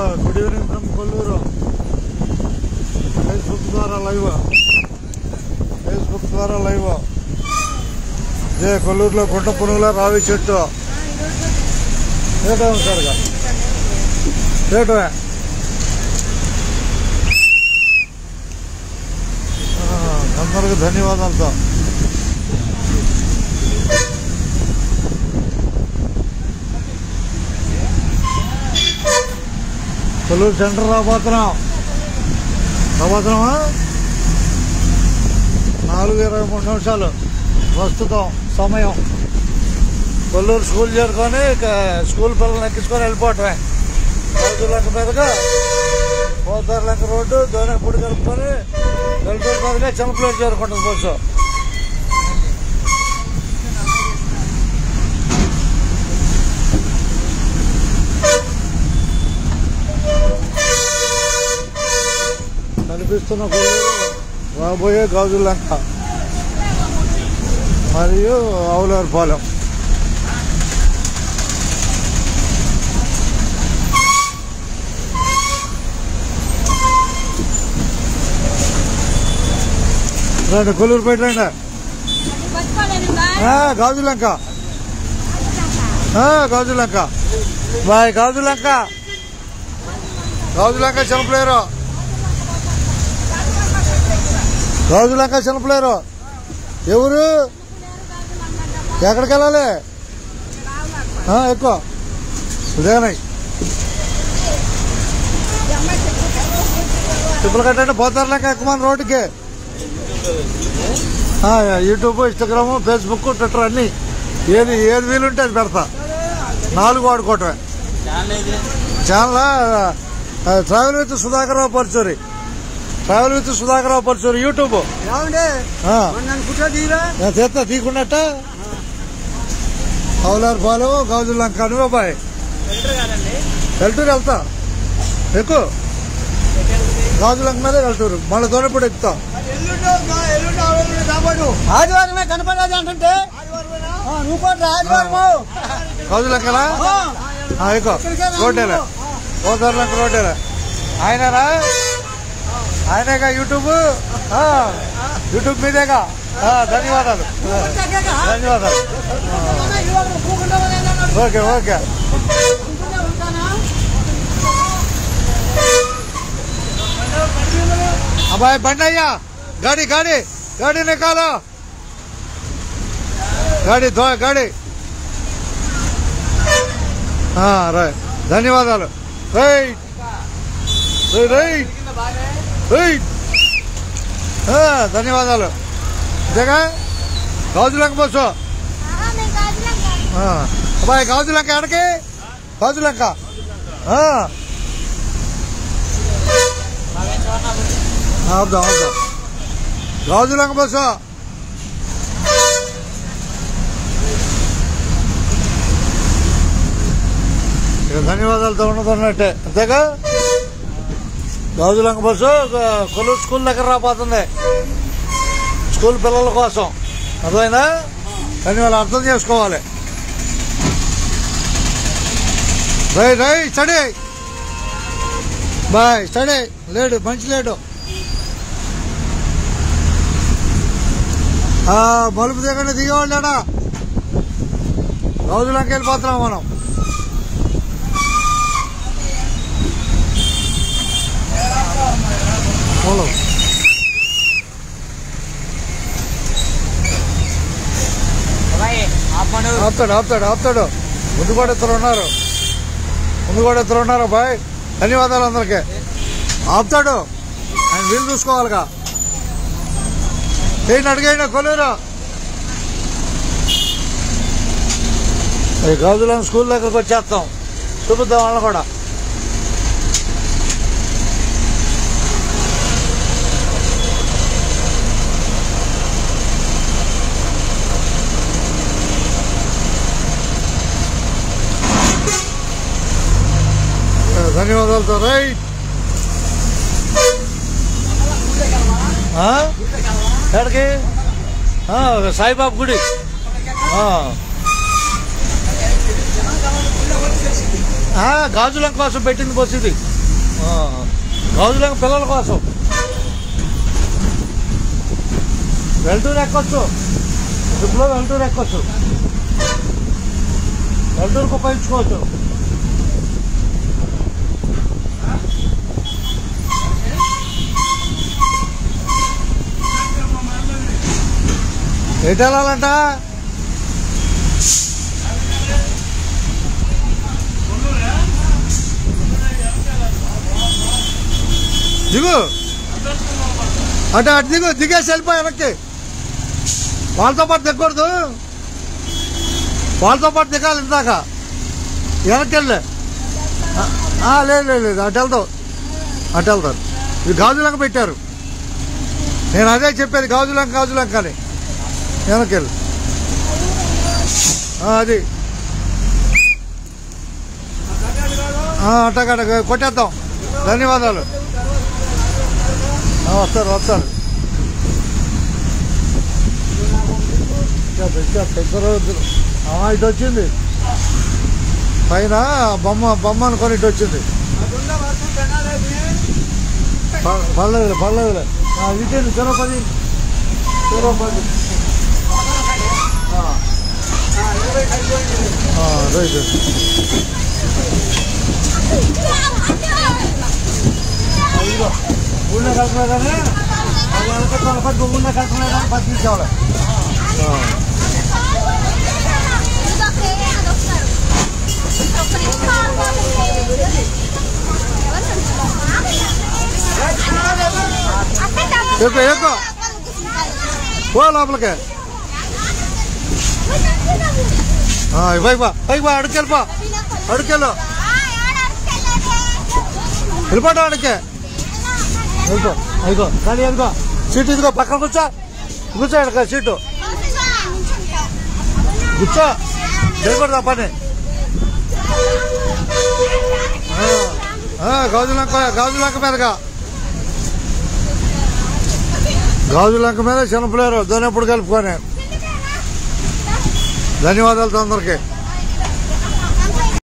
Good evening from Kolluru Facebook ద్వారా live Facebook ద్వారా live ఇదే కొల్లూరులో గుంట పునుగుల రావి చెట్టు రేటు సార్గా రేటు అందరికి ధన్యవాదాలతో కొల్లూరు సెంటర్ రాబోతున్నాం రాబోతున్నామా నాలుగు ఇరవై మూడు నిమిషాలు ప్రస్తుతం సమయం కొల్లూరు స్కూల్ చేరుకొని ఇక స్కూల్ పిల్లల్ని ఎక్కించుకొని వెళ్ళిపోవటమే రోజు లెక్క మీదుగా పోతారు లెక్క రోడ్డు దోనపూడి కలుపుకొని వెళ్తూరు మీదుగా చెంపలేరు చేరుకుంటుంది బస్సు కనిపిస్తున్న కొల్లూరు రాబోయే గాజుల లంక మరియు ఆవులారిపాలెం రండి కొల్లూరు బయట రండి ఆ, గాజులంక ఆ, గాజులంక బాయ్ గాజులంక గాజులంక చంపలేరు గాజులంక చంపలేరు ఎవరు ఎక్కడికి వెళ్ళాలి ఆ, ఎక్కువ ఉదయనై టిప్పులు కట్టండి పోతారు లెక్క ఎక్కువ మంది రోడ్డుకి ఆ, యూట్యూబ్ ఇన్స్టాగ్రామ్ ఫేస్బుక్ ట్విట్టర్ అన్ని ఏది ఏది వీలుంటే అది పెడతా నాలుగు వాడుకోవటమే channel travel with Sudhakarrao Parachuri travel with Sudhakarrao Parachuri YouTube ఏమండి ఆ, నన్ను కుట్ర తీరా నేను చేస్తా తీకున్నట్ట అవులారు పాలు గాజుల లంక నువ్వు బాయ్ వెళ్తూరు వెళ్తా ఎక్కువ గాజులంక మీదే వెళ్తూరు మళ్ళీ దొరపడి ఎక్కుతా ఆదివారమే కనపడదు అంటుంటే ఆ, నువ్వు కూడా ఆదివారము గాజులంకలా ఆ, ఎక్కువ రోడ్డేలే పోతారు లంక రోడ్డేలే ఆయనరా ఆయనేగా యూట్యూబ్ ఆ, యూట్యూబ్ మీదేగా ఆ, ధన్యవాదాలు ఆ, ధన్యవాదాలు ఓకే ఓకే అబ్బాయి బండి అయ్యా గాడి గాడి గాడి నికాలో గాడి దో గాడి ఆ, రైట్ ధన్యవాదాలు రైట్ రైట్ రైట్ రైట్ ఆ, ధన్యవాదాలు అంతేగా గాజులంక బస్సు ఆ, అబ్బాయి గాజులంక ఎక్కడికి గాజులంక ఆ. ఆపుదాం ఆపుదాం గాజులంక బస్సు ఇక ధన్యవాదాలతో ఉన్నదన్నట్టే అంతేగా గాజులంక బస్సు గ- కొల్లూరు స్కూల్ దగ్గర రాబోతుంది స్కూల్ పిల్లల కోసం అర్థమైందా కానీ వాళ్ళు అర్థం చేసుకోవాలి రై రై స్టడీ బాయ్ స్టడీ లేడు మంచి లేడు ఆ, మలుపు దిగండి దిగేవాళ్ళాడా రోజులంక వెళ్ళిపోతున్నాం మనం మూలం ఆపుతాడు ఆపుతాడు ఆపుతాడు ముందు కూడా ఇద్దరు ఉన్నారు ముందు కూడా ఇద్దరు ఉన్నారు బాయ్ ధన్యవాదాలు అందరికీ ఆపుతాడు ఆయన వీలు చూసుకోవాలిగా చేయండి అడిగైనా కొలేరు ఈ గాజులను స్కూల్ దగ్గరకు వచ్చేస్తాం చూపిద్దాం వాళ్ళని కూడా ధన్యవాదాలతో రైట్ ఆ? ఎక్కడికి ఆ, సాయిబాబు గుడి ఆ. ఆ, గాజులం కోసం పెట్టింది బస్సు ఇది ఆ, గాజులంక పిల్లల కోసం వెల్టూరు ఎక్కొచ్చు ట్రిప్లో వెల్టూరు ఎక్కొచ్చు వెల్టూరుకు ఉపయోగించుకోవచ్చు ఎటు వెళ్ళాలంట దిగు అంటే అటు దిగు దిగేసి వెళ్ళిపో వెనక్కి వాళ్ళతో పాటు దిగకూడదు వాళ్ళతో పాటు దిగాలి ఇందాక వెనక్కి వెళ్ళే ఆ, ఆ, లేదు లేదు లేదు అటు వెళ్తావు అటు వెళ్తారు ఇది గాజులంక పెట్టారు నేను అదే చెప్పేది గాజులంక గాజులంక అని వెనక్కి వెళ్ళు ఆ, అది అట్టగడ కొట్టేద్దాం ధన్యవాదాలు ఆ, వస్తారు వస్తారు ఇచ్చేద్దాం, ఇచ్చేద్దాం. ఇద్దరు ఇద్దరు. ఆ, ఇటు వచ్చింది పైన బొమ్మ బొమ్మ అనుకొని ఇటు వచ్చింది ప- పర్లేదులే పర్లేదులే ఆ, ఇటేంది తిరుపతి తిరుపతి ఆ. ఆ, రైట్ ఇదిగో ఊళ్ళో కలిసినా కానీ అది వెనక తిరుపతి ఊళ్ళో కలిసినా కానీ పట్టించాలి ఎక్కు, ఎక్కు. పో లోపలికి ఆ, పైకి బా పైకి బా అడుకెళ్ళిపో అడుకెళ్ళు వెళ్ళిపోవటం అడికే వెళ్ళిపో అదిగో కానీ ఎదుగో సీట్ ఇదిగో పక్కన కూర్చో కూర్చో ఇక్కడ సీటు కూర్చో చేయకూడదు ఆ పని ఆ, ఆ, గాజులంక గాజులంక మీదగా గాజులంక మీద చిన్నపిల్లారు దోనెప్పుడు కలుపుకొని ధన్యవాదాలు అందరికీ